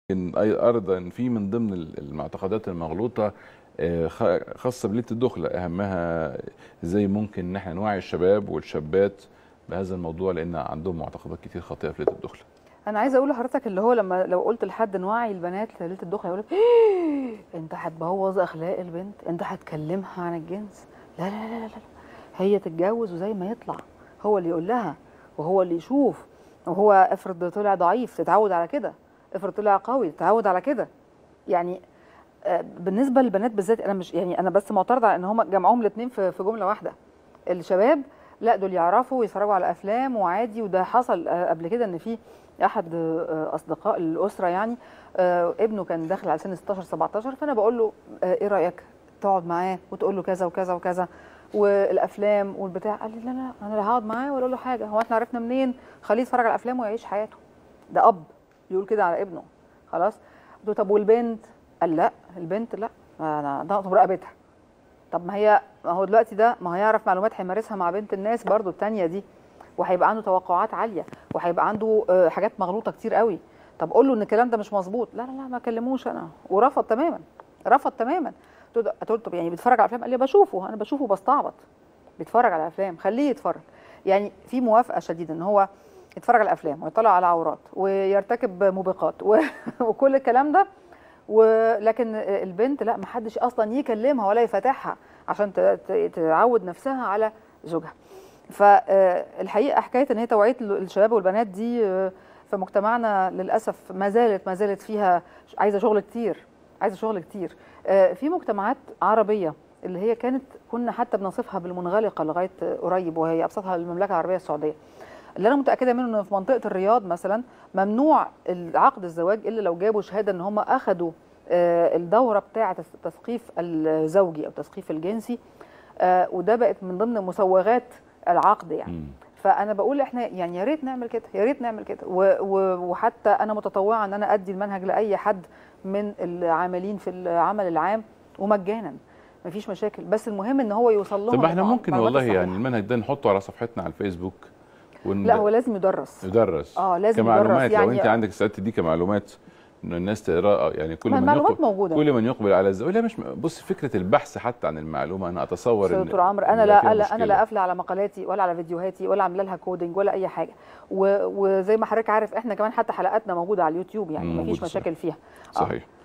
ايضا في من ضمن المعتقدات المغلوطه خاصه بليله الدخله اهمها ازاي ممكن ان احنا نوعي الشباب والشابات بهذا الموضوع لان عندهم معتقدات كتير خاطئه في ليله الدخله انا عايزه اقول لحضرتك اللي هو لما لو قلت لحد نوعي البنات ليله الدخله يقول لك انت هتبوظ اخلاق البنت انت هتكلمها عن الجنس لا لا لا لا, لا. هي تتجوز وزي ما يطلع هو اللي يقول لها وهو اللي يشوف وهو افرض طلع ضعيف تتعود على كده افرض طلع قوي تتعود على كده يعني بالنسبه للبنات بالذات انا مش يعني انا بس معترضه على ان هم جمعوهم الاثنين في في جمله واحده الشباب لا دول يعرفوا ويتفرجوا على افلام وعادي وده حصل قبل كده ان في احد اصدقاء الاسره يعني ابنه كان داخل على سن 16 17 فانا بقول له ايه رايك تقعد معاه وتقول له كذا وكذا وكذا والافلام والبتاع قال لي لا لا انا لا هقعد معاه ولا اقول له حاجه هو احنا عرفنا منين خليه يتفرج على الافلام ويعيش حياته ده اب يقول كده على ابنه خلاص قلت له طب والبنت قال لا البنت لا انا ضغط رقبتها طب ما هي ما هو دلوقتي ده ما هيعرف معلومات هيمارسها مع بنت الناس برضو التانية دي وهيبقى عنده توقعات عاليه وهيبقى عنده حاجات مغلوطه كتير قوي طب قول له ان الكلام ده مش مظبوط لا لا لا ما كلموش انا ورفض تماما رفض تماما قلت له طب يعني بيتفرج على افلام قال لي بشوفه انا بشوفه بستعبط بيتفرج على افلام خليه يتفرج يعني في موافقه شديده ان هو يتفرج على افلام ويطلع على عورات ويرتكب موبقات وكل الكلام ده ولكن البنت لا ما حدش اصلا يكلمها ولا يفتحها عشان تعود نفسها على زوجها فالحقيقه حكايه ان هي توعيه الشباب والبنات دي في مجتمعنا للاسف ما زالت ما زالت فيها عايزه شغل كتير عايزه شغل كتير في مجتمعات عربيه اللي هي كانت كنا حتى بنصفها بالمنغلقه لغايه قريب وهي ابسطها المملكه العربيه السعوديه اللي انا متاكده منه ان في منطقه الرياض مثلا ممنوع عقد الزواج الا لو جابوا شهاده ان هم اخذوا الدوره بتاعه التثقيف الزوجي او التثقيف الجنسي وده بقت من ضمن مسوغات العقد يعني م. فانا بقول احنا يعني يا ريت نعمل كده يا ريت نعمل كده وحتى انا متطوعه ان انا ادي المنهج لاي حد من العاملين في العمل العام ومجانا مفيش مشاكل بس المهم ان هو يوصل لهم طب احنا ممكن والله يعني المنهج ده نحطه على صفحتنا على الفيسبوك ون... لا هو لازم يدرس يدرس اه لازم كمعلومات يدرس يعني يعني لو انت عندك استعداد تدي كمعلومات ان الناس تقرا يعني كل من المعلومات يقبل موجوده كل من يقبل على الزواج لا مش بص فكره البحث حتى عن المعلومه انا اتصور ان دكتور عمرو انا لا, لا انا لا قافله على مقالاتي ولا على فيديوهاتي ولا عامله لها كودنج ولا اي حاجه و... وزي ما حضرتك عارف احنا كمان حتى حلقاتنا موجوده على اليوتيوب يعني مفيش مشاكل فيها صحيح